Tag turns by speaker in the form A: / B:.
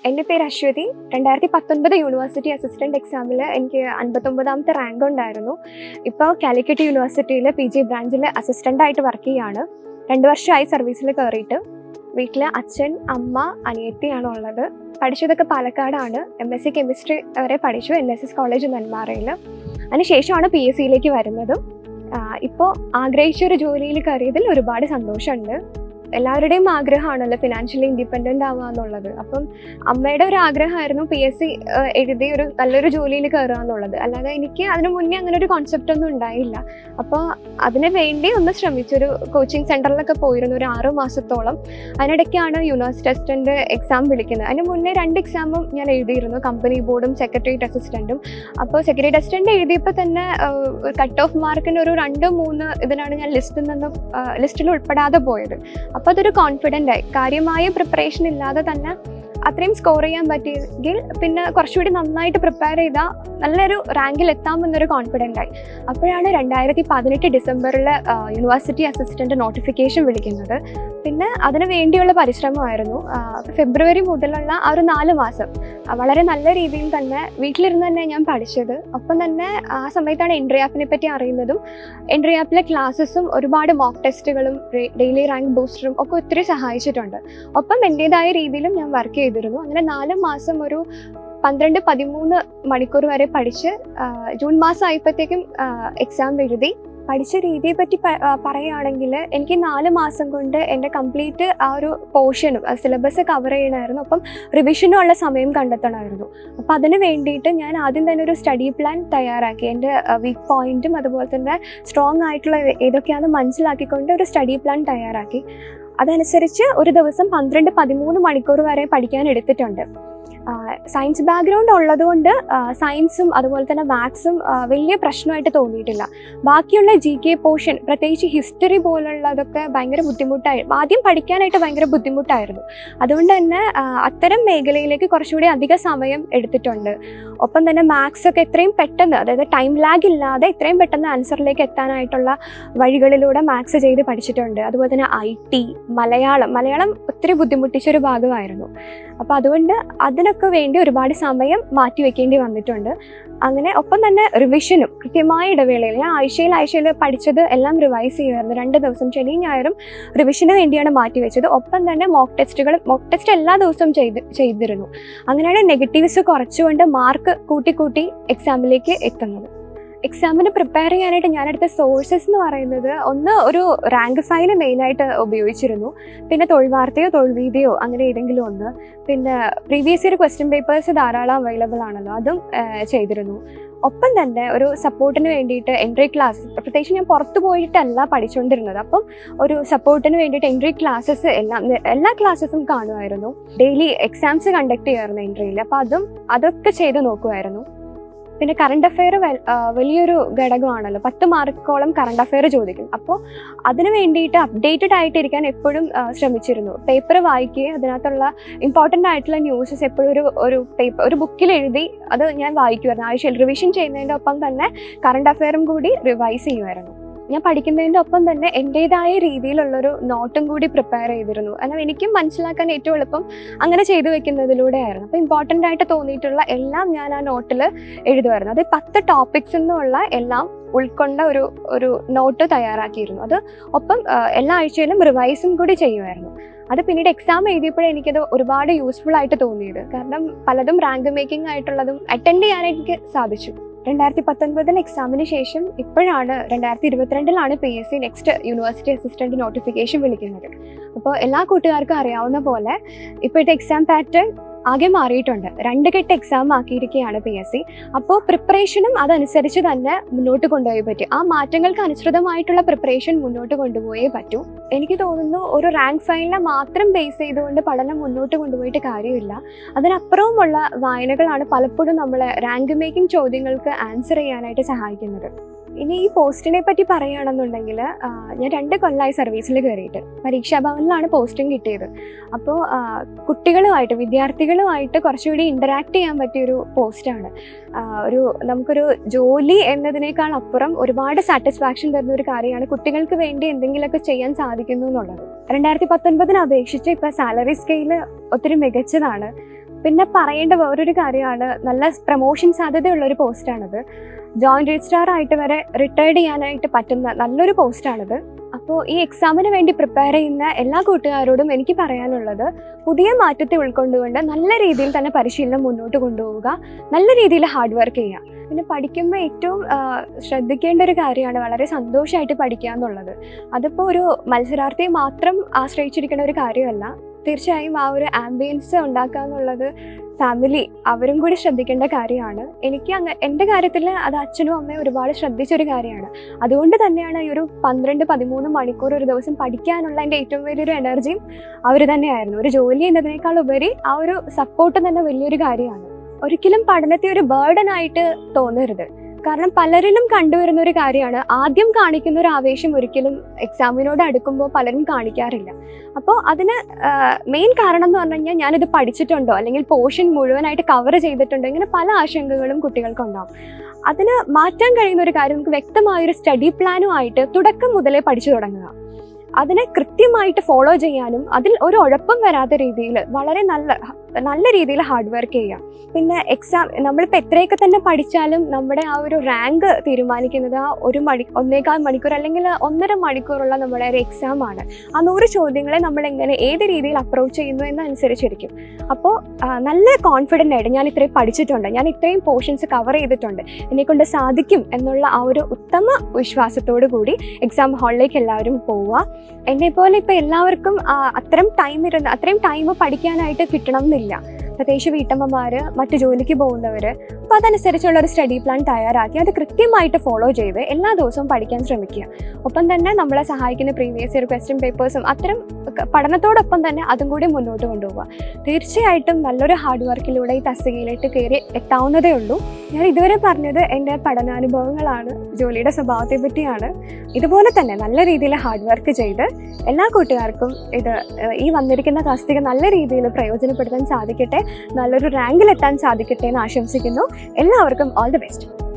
A: എൻ്റെ പേര് അശ്വതി രണ്ടായിരത്തി പത്തൊൻപത് യൂണിവേഴ്സിറ്റി അസിസ്റ്റൻറ്റ് എക്സാമിൽ എനിക്ക് അൻപത്തൊമ്പതാമത്തെ റാങ്ക് ഉണ്ടായിരുന്നു ഇപ്പോൾ കാലിക്കറ്റ് യൂണിവേഴ്സിറ്റിയിൽ പി ജി ബ്രാഞ്ചിൽ അസിസ്റ്റൻ്റായിട്ട് വർക്ക് ചെയ്യാണ് രണ്ട് വർഷമായി സർവീസിൽ കയറിയിട്ട് വീട്ടിൽ അച്ഛൻ അമ്മ അനിയത്തിയാണ് ഉള്ളത് പഠിച്ചതൊക്കെ പാലക്കാടാണ് എം എസ് സി കെമിസ്ട്രി വരെ പഠിച്ചു എൻ എസ് എസ് കോളേജ് നെന്മാറയിൽ അതിനുശേഷമാണ് പി എസ് സിയിലേക്ക് വരുന്നത് ഇപ്പോൾ ആഗ്രഹിച്ച ഒരു ജോലിയിൽ കയറിയതിൽ ഒരുപാട് സന്തോഷമുണ്ട് എല്ലാവരുടെയും ആഗ്രഹമാണല്ലോ ഫിനാൻഷ്യലി ഇൻഡിപെൻഡൻ്റ് ആവുക എന്നുള്ളത് അപ്പം അമ്മയുടെ ഒരു ആഗ്രഹമായിരുന്നു പി എസ് സി എഴുതി ഒരു നല്ലൊരു ജോലിയിൽ കയറുക എന്നുള്ളത് അല്ലാതെ എനിക്ക് അതിനു മുന്നേ അങ്ങനെ ഒരു കോൺസെപ്റ്റ് ഒന്നും ഉണ്ടായില്ല അപ്പോൾ അതിന് വേണ്ടി ഒന്ന് ശ്രമിച്ചൊരു കോച്ചിങ് സെൻറ്ററിലൊക്കെ പോയിരുന്നു ഒരു ആറു മാസത്തോളം അതിനിടയ്ക്കാണ് യൂണിവേഴ്സിറ്റി അസിസ്റ്റൻ്റ് എക്സാം വിളിക്കുന്നത് അതിന് മുന്നേ രണ്ട് എക്സാമും ഞാൻ എഴുതിയിരുന്നു കമ്പനി ബോർഡും സെക്രട്ടേറിയറ്റ് അസിസ്റ്റൻറ്റും അപ്പോൾ സെക്രട്ടേറിയറ്റ് അസിസ്റ്റൻ്റ് എഴുതിയപ്പോൾ തന്നെ കട്ട് ഓഫ് മാർക്കിന് ഒരു രണ്ട് മൂന്ന് ഇതിനാണ് ഞാൻ ലിസ്റ്റിൽ നിന്നും ലിസ്റ്റിൽ ഉൾപ്പെടാതെ പോയത് അപ്പോൾ അതൊരു കോൺഫിഡൻ്റ് ആയി കാര്യമായ പ്രിപ്പറേഷൻ ഇല്ലാതെ തന്നെ അത്രയും സ്കോർ ചെയ്യാൻ പറ്റിയെങ്കിൽ പിന്നെ കുറച്ചുകൂടി നന്നായിട്ട് പ്രിപ്പയർ ചെയ്താൽ നല്ലൊരു റാങ്കിൽ എത്താമെന്നൊരു കോൺഫിഡൻ്റ് ആയി അപ്പോഴാണ് രണ്ടായിരത്തി പതിനെട്ട് ഡിസംബറിൽ യൂണിവേഴ്സിറ്റി അസിസ്റ്റൻ്റ് നോട്ടിഫിക്കേഷൻ വിളിക്കുന്നത് പിന്നെ അതിന് വേണ്ടിയുള്ള പരിശ്രമമായിരുന്നു ഫെബ്രുവരി മുതലുള്ള ആ ഒരു നാല് മാസം വളരെ നല്ല രീതിയിൽ തന്നെ വീട്ടിലിരുന്ന് തന്നെ ഞാൻ പഠിച്ചത് ഒപ്പം തന്നെ ആ സമയത്താണ് എൻട്രി ആപ്പിനെ പറ്റി അറിയുന്നതും എൻട്രി ആപ്പിലെ ക്ലാസ്സസും ഒരുപാട് മോക്ക് ടെസ്റ്റുകളും ഡെയിലി റാങ്ക് ബൂസ്റ്ററും ഒക്കെ ഒത്തിരി സഹായിച്ചിട്ടുണ്ട് ഒപ്പം എൻ്റെതായ രീതിയിലും ഞാൻ വർക്ക് ചെയ്തിരുന്നു അങ്ങനെ നാല് മാസം ഒരു പന്ത്രണ്ട് പതിമൂന്ന് മണിക്കൂർ വരെ പഠിച്ച് ജൂൺ മാസം ആയപ്പോഴത്തേക്കും എക്സാം എഴുതി പഠിച്ച രീതിയെ പറ്റി പറയുകയാണെങ്കിൽ എനിക്ക് നാല് മാസം കൊണ്ട് എൻ്റെ കംപ്ലീറ്റ് ആ ഒരു പോർഷനും സിലബസ് കവർ ചെയ്യണമായിരുന്നു അപ്പം റിവിഷനും ഉള്ള സമയം കണ്ടെത്തണമായിരുന്നു അപ്പം അതിന് വേണ്ടിയിട്ട് ഞാൻ ആദ്യം തന്നെ ഒരു സ്റ്റഡി പ്ലാൻ തയ്യാറാക്കി എൻ്റെ വീക്ക് പോയിന്റും അതുപോലെ തന്നെ സ്ട്രോങ് ആയിട്ടുള്ള ഏതൊക്കെയാണെന്ന് മനസ്സിലാക്കിക്കൊണ്ട് ഒരു സ്റ്റഡി പ്ലാൻ തയ്യാറാക്കി അതനുസരിച്ച് ഒരു ദിവസം പന്ത്രണ്ട് പതിമൂന്ന് മണിക്കൂർ വരെ പഠിക്കാൻ എടുത്തിട്ടുണ്ട് സയൻസ് ബാക്ക്ഗ്രൗണ്ട് ഉള്ളതുകൊണ്ട് സയൻസും അതുപോലെ തന്നെ മാത്സും വലിയ പ്രശ്നമായിട്ട് തോന്നിയിട്ടില്ല ബാക്കിയുള്ള ജി കെ പോർഷൻ പ്രത്യേകിച്ച് ഹിസ്റ്ററി പോലുള്ളതൊക്കെ ഭയങ്കര ബുദ്ധിമുട്ടായി ആദ്യം പഠിക്കാനായിട്ട് ഭയങ്കര ബുദ്ധിമുട്ടായിരുന്നു അതുകൊണ്ട് തന്നെ അത്തരം മേഖലയിലേക്ക് കുറച്ചുകൂടി അധിക സമയം എടുത്തിട്ടുണ്ട് ഒപ്പം തന്നെ മാത്സ് ഒക്കെ എത്രയും പെട്ടെന്ന് അതായത് ടൈം ലാഗ് ഇല്ലാതെ എത്രയും പെട്ടെന്ന് ആൻസറിലേക്ക് എത്താനായിട്ടുള്ള വഴികളിലൂടെ മാത്സ് ചെയ്ത് പഠിച്ചിട്ടുണ്ട് അതുപോലെ തന്നെ ഐ ടി മലയാളം മലയാളം ഒത്തിരി ബുദ്ധിമുട്ടിച്ചൊരു ഭാഗമായിരുന്നു അപ്പോൾ അതുകൊണ്ട് അതിനൊക്കെ വേണ്ടി ഒരുപാട് സമയം മാറ്റി വെക്കേണ്ടി വന്നിട്ടുണ്ട് അങ്ങനെ ഒപ്പം തന്നെ റിവിഷനും കൃത്യമായ ഇടവേളയിൽ ഞാൻ ആഴ്ചയിൽ ആഴ്ചയിൽ പഠിച്ചത് എല്ലാം റിവൈസ് ചെയ്യുമായിരുന്നു രണ്ട് ദിവസം ശനിയും ഞായറും റിവിഷന് വേണ്ടിയാണ് മാറ്റി വെച്ചത് ഒപ്പം തന്നെ മോക്ക് ടെസ്റ്റുകൾ മോക്ക് ടെസ്റ്റ് എല്ലാ ദിവസവും ചെയ്ത് ചെയ്തിരുന്നു അങ്ങനെയാണ് നെഗറ്റീവ്സ് കുറച്ചുകൊണ്ട് മാർക്ക് കൂട്ടി കൂട്ടി എക്സാമിലേക്ക് എത്തുന്നത് എക്സാമിന് പ്രിപ്പയർ ചെയ്യാനായിട്ട് ഞാനെടുത്ത സോഴ്സസ് എന്ന് പറയുന്നത് ഒന്ന് ഒരു റാങ്ക് ഫയൽ മെയിനായിട്ട് ഉപയോഗിച്ചിരുന്നു പിന്നെ തൊഴിൽ വാർത്തയോ തൊഴിൽ വീതിയോ അങ്ങനെ ഏതെങ്കിലും ഒന്ന് പിന്നെ പ്രീവിയസ് ഇയർ ക്വസ്റ്റ്യൻ പേപ്പേഴ്സ് ധാരാളം അവൈലബിൾ ആണല്ലോ അതും ചെയ്തിരുന്നു ഒപ്പം തന്നെ ഒരു സപ്പോർട്ടിന് വേണ്ടിയിട്ട് എൻട്രി ക്ലാസ് പ്രത്യേകിച്ച് ഞാൻ പുറത്ത് പോയിട്ടല്ല പഠിച്ചുകൊണ്ടിരുന്നത് അപ്പം ഒരു സപ്പോർട്ടിന് വേണ്ടിയിട്ട് എൻട്രി ക്ലാസ്സസ് എല്ലാം എല്ലാ ക്ലാസ്സസും കാണുമായിരുന്നു ഡെയിലി എക്സാംസ് കണ്ടക്ട് ചെയ്യാറുണ്ട് എൻട്രിയിൽ അപ്പോൾ അതും അതൊക്കെ ചെയ്ത് നോക്കുമായിരുന്നു പിന്നെ കറണ്ട് അഫെയർ വലിയൊരു ഘടകമാണല്ലോ പത്ത് മാർക്കോളം കറണ്ട് അഫെയർ ചോദിക്കും അപ്പോൾ അതിന് വേണ്ടിയിട്ട് അപ്ഡേറ്റഡ് ആയിട്ടിരിക്കാൻ എപ്പോഴും ശ്രമിച്ചിരുന്നു പേപ്പർ വായിക്കുകയും അതിനകത്തുള്ള ഇമ്പോർട്ടൻ്റ് ആയിട്ടുള്ള ന്യൂസസ് എപ്പോഴും ഒരു ഒരു പേപ്പർ ഒരു ബുക്കിൽ എഴുതി അത് ഞാൻ വായിക്കുമായിരുന്നു ആഴ്ചയിൽ റിവിഷൻ ചെയ്യുന്നതിൻ്റെ ഒപ്പം തന്നെ കറണ്ട് അഫെയറും കൂടി റിവൈസ് ചെയ്യുമായിരുന്നു ഞാൻ പഠിക്കുന്നതിൻ്റെ ഒപ്പം തന്നെ എൻ്റെതായ രീതിയിലുള്ളൊരു നോട്ടും കൂടി പ്രിപ്പയർ ചെയ്തിരുന്നു എന്നാൽ എനിക്കും മനസ്സിലാക്കാൻ ഏറ്റവും എളുപ്പം അങ്ങനെ ചെയ്തു വെക്കുന്നതിലൂടെ ആയിരുന്നു അപ്പോൾ ഇമ്പോർട്ടൻ്റ് ആയിട്ട് തോന്നിയിട്ടുള്ള എല്ലാം ഞാൻ ആ നോട്ടിൽ എഴുതുമായിരുന്നു അത് പത്ത് ടോപ്പിക്സ് എന്നുള്ള എല്ലാം ഉൾക്കൊണ്ട ഒരു ഒരു നോട്ട് തയ്യാറാക്കിയിരുന്നു അത് ഒപ്പം എല്ലാ ആഴ്ചയിലും റിവൈസും കൂടി ചെയ്യുമായിരുന്നു അത് പിന്നീട് എക്സാം എഴുതിയപ്പോഴേ എനിക്കത് ഒരുപാട് യൂസ്ഫുൾ ആയിട്ട് തോന്നിയത് കാരണം പലതും റാങ്ക് മേക്കിംഗ് ആയിട്ടുള്ളതും അറ്റൻഡ് ചെയ്യാൻ എനിക്ക് സാധിച്ചു രണ്ടായിരത്തി പത്തൊൻപതിൽ എക്സാമിന് ശേഷം ഇപ്പോഴാണ് രണ്ടായിരത്തി ഇരുപത്തിരണ്ടിലാണ് P S C next university assistant notification വിളിക്കുന്നത് അപ്പോൾ എല്ലാ കൂട്ടുകാർക്കും അറിയാവുന്ന പോലെ ഇപ്പോഴത്തെ എക്സാം പാറ്റേൺ ആകെ മാറിയിട്ടുണ്ട് രണ്ട് കെട്ട് എക്സാം ആക്കിയിരിക്കുകയാണ് പി എസ് സി അപ്പോൾ പ്രിപ്പറേഷനും അതനുസരിച്ച് തന്നെ മുന്നോട്ട് കൊണ്ടുപോയേ പറ്റും ആ മാറ്റങ്ങൾക്ക് അനുസൃതമായിട്ടുള്ള പ്രിപ്പറേഷൻ മുന്നോട്ട് കൊണ്ടുപോയേ പറ്റൂ എനിക്ക് തോന്നുന്നു ഒരു റാങ്ക് ഫയലിനെ മാത്രം ബേസ് ചെയ്തുകൊണ്ട് പഠനം മുന്നോട്ട് കൊണ്ടുപോയിട്ട് കാര്യമില്ല അതിനപ്പുറവുമുള്ള വായനകളാണ് പലപ്പോഴും നമ്മളെ റാങ്ക് മേക്കിംഗ് ചോദ്യങ്ങൾക്ക് ആൻസർ ചെയ്യാനായിട്ട് സഹായിക്കുന്നത് ഇനി ഈ പോസ്റ്റിനെ പറ്റി പറയുകയാണെന്നുണ്ടെങ്കിൽ ഞാൻ രണ്ട് കൊല്ലമായി സർവീസിൽ കയറിയിട്ട് പരീക്ഷാ ഭവനിലാണ് പോസ്റ്റിംഗ് കിട്ടിയത് അപ്പോൾ കുട്ടികളുമായിട്ട് വിദ്യാർത്ഥികളുമായിട്ട് കുറച്ചുകൂടി ഇൻ്ററാക്ട് ചെയ്യാൻ പറ്റിയൊരു പോസ്റ്റാണ് ഒരു നമുക്കൊരു ജോലി എന്നതിനേക്കാൾ അപ്പുറം ഒരുപാട് സാറ്റിസ്ഫാക്ഷൻ തരുന്ന ഒരു കാര്യമാണ് കുട്ടികൾക്ക് വേണ്ടി എന്തെങ്കിലുമൊക്കെ ചെയ്യാൻ സാധിക്കുന്നു എന്നുള്ളത് രണ്ടായിരത്തി പത്തൊൻപതിനെ അപേക്ഷിച്ച് ഇപ്പോൾ സാലറി സ്കെയിൽ ഒത്തിരി മികച്ചതാണ് പിന്നെ പറയേണ്ട വേറൊരു കാര്യമാണ് നല്ല പ്രൊമോഷൻ സാധ്യതയുള്ള ഒരു പോസ്റ്റാണിത് ജോയിന്റ് രജിസ്ട്രാർ ആയിട്ട് വരെ റിട്ടയർഡ് ചെയ്യാനായിട്ട് പറ്റുന്ന നല്ലൊരു പോസ്റ്റാണിത് അപ്പോൾ ഈ എക്സാമിന് വേണ്ടി പ്രിപ്പയർ ചെയ്യുന്ന എല്ലാ കൂട്ടുകാരോടും എനിക്ക് പറയാനുള്ളത് പുതിയ മാറ്റത്തെ ഉൾക്കൊണ്ടുകൊണ്ട് നല്ല രീതിയിൽ തന്നെ പരിശീലനം മുന്നോട്ട് കൊണ്ടുപോവുക നല്ല രീതിയിൽ ഹാർഡ് വർക്ക് ചെയ്യുക പിന്നെ പഠിക്കുമ്പോൾ ഏറ്റവും ആ, ശ്രദ്ധിക്കേണ്ട ഒരു കാര്യമാണ് വളരെ സന്തോഷമായിട്ട് പഠിക്കുക എന്നുള്ളത് അതിപ്പോൾ ഒരു മത്സരാർത്ഥിയെ മാത്രം ആശ്രയിച്ചിരിക്കുന്ന ഒരു കാര്യമല്ല തീർച്ചയായും ആ ഒരു ആംബിയൻസ് ഉണ്ടാക്കുക എന്നുള്ളത് ഫാമിലി അവരും കൂടി ശ്രദ്ധിക്കേണ്ട കാര്യമാണ് എനിക്ക് അങ്ങ എൻ്റെ കാര്യത്തിൽ അത് അച്ഛനും അമ്മയും ഒരുപാട് ശ്രദ്ധിച്ചൊരു കാര്യമാണ് അതുകൊണ്ട് തന്നെയാണ് ഈ ഒരു പന്ത്രണ്ട് പതിമൂന്ന് മണിക്കൂർ ഒരു ദിവസം പഠിക്കാനുള്ള എൻ്റെ ഏറ്റവും വലിയൊരു എനർജിയും അവർ തന്നെയായിരുന്നു ഒരു ജോലി എന്നതിനേക്കാൾ ഉപരി ആ ഒരു സപ്പോർട്ട് തന്നെ വലിയൊരു കാര്യമാണ് ഒരിക്കലും പഠനത്തെ ഒരു ബേർഡൻ ആയിട്ട് തോന്നരുത് കാരണം പലരിലും കണ്ടുവരുന്ന ഒരു കാര്യമാണ് ആദ്യം കാണിക്കുന്ന ഒരു ആവേശം ഒരിക്കലും എക്സാമിനോട് അടുക്കുമ്പോൾ പലരും കാണിക്കാറില്ല അപ്പോൾ അതിന് മെയിൻ കാരണം എന്ന് പറഞ്ഞു കഴിഞ്ഞാൽ ഞാനിത് പഠിച്ചിട്ടുണ്ടോ അല്ലെങ്കിൽ പോർഷൻ മുഴുവനായിട്ട് കവർ ചെയ്തിട്ടുണ്ടോ ഇങ്ങനെ പല ആശങ്കകളും കുട്ടികൾക്കുണ്ടാവും അതിന് മാറ്റാൻ കഴിയുന്ന ഒരു കാര്യം നമുക്ക് വ്യക്തമായൊരു സ്റ്റഡി പ്ലാനുമായിട്ട് തുടക്കം മുതലേ പഠിച്ചു തുടങ്ങുക അതിനെ കൃത്യമായിട്ട് ഫോളോ ചെയ്യാനും അതിൽ ഒരു ഉഴപ്പം വരാത്ത രീതിയിൽ വളരെ നല്ല നല്ല രീതിയിൽ ഹാർഡ് വർക്ക് ചെയ്യുക പിന്നെ എക്സാം നമ്മളിപ്പോൾ എത്രയൊക്കെ തന്നെ പഠിച്ചാലും നമ്മുടെ ആ ഒരു റാങ്ക് തീരുമാനിക്കുന്നത് ആ ഒരു മണി ഒന്നേകാൽ മണിക്കൂർ അല്ലെങ്കിൽ ഒന്നര മണിക്കൂറുള്ള നമ്മുടെ ഒരു എക്സാം ആണ് ആ നൂറ് ചോദ്യങ്ങളെ നമ്മൾ എങ്ങനെ ഏത് രീതിയിൽ അപ്രോച്ച് ചെയ്യുന്നു എന്നനുസരിച്ചിരിക്കും അപ്പോൾ നല്ല കോൺഫിഡൻ്റ് ആയിട്ട് ഞാൻ ഇത്രയും പഠിച്ചിട്ടുണ്ട് ഞാൻ ഇത്രയും പോർഷൻസ് കവർ ചെയ്തിട്ടുണ്ട് എന്നെക്കൊണ്ട് സാധിക്കും എന്നുള്ള ആ ഒരു ഉത്തമ വിശ്വാസത്തോടു കൂടി എക്സാം ഹാളിലേക്ക് എല്ലാവരും പോവുക എന്നെപ്പോലെ ഇപ്പോൾ എല്ലാവർക്കും ആ, അത്തരം ടൈം ഇരുന്ന് അത്രയും ടൈം പഠിക്കാനായിട്ട് കിട്ടണം എന്നില്ല പ്രത്യേകിച്ച് വീട്ടമ്മമാർ മറ്റു ജോലിക്ക് പോകുന്നവർ അപ്പോൾ അതനുസരിച്ചുള്ള ഒരു സ്റ്റഡി പ്ലാൻ തയ്യാറാക്കി അത് കൃത്യമായിട്ട് ഫോളോ ചെയ്ത് എല്ലാ ദിവസവും പഠിക്കാൻ ശ്രമിക്കുക ഒപ്പം തന്നെ നമ്മളെ സഹായിക്കുന്ന പ്രീവിയസ് ഇയർ ക്വസ്റ്റ്യൻ പേപ്പേഴ്സും അത്തരം ക- പഠനത്തോടൊപ്പം തന്നെ അതും കൂടി മുന്നോട്ട് കൊണ്ടുപോകുക തീർച്ചയായിട്ടും നല്ലൊരു ഹാർഡ് വർക്കിലൂടെ ഈ തസ്തികയിലേക്ക് കയറി എത്താവുന്നതേ ഉള്ളൂ ഞാൻ ഇതുവരെ പറഞ്ഞത് എൻ്റെ പഠനാനുഭവങ്ങളാണ് ജോലിയുടെ സ്വഭാവത്തെ പറ്റിയാണ് ഇതുപോലെ തന്നെ നല്ല രീതിയിൽ ഹാർഡ് വർക്ക് ചെയ്ത് എല്ലാ കൂട്ടുകാർക്കും ഇത് ഏഹ്, ഈ വന്നിരിക്കുന്ന തസ്തിക നല്ല രീതിയിൽ പ്രയോജനപ്പെടുത്താൻ സാധിക്കട്ടെ നല്ലൊരു റാങ്കിലെത്താൻ സാധിക്കട്ടെ എന്ന് ആശംസിക്കുന്നു എല്ലാവർക്കും ഓൾ ദി ബെസ്റ്റ്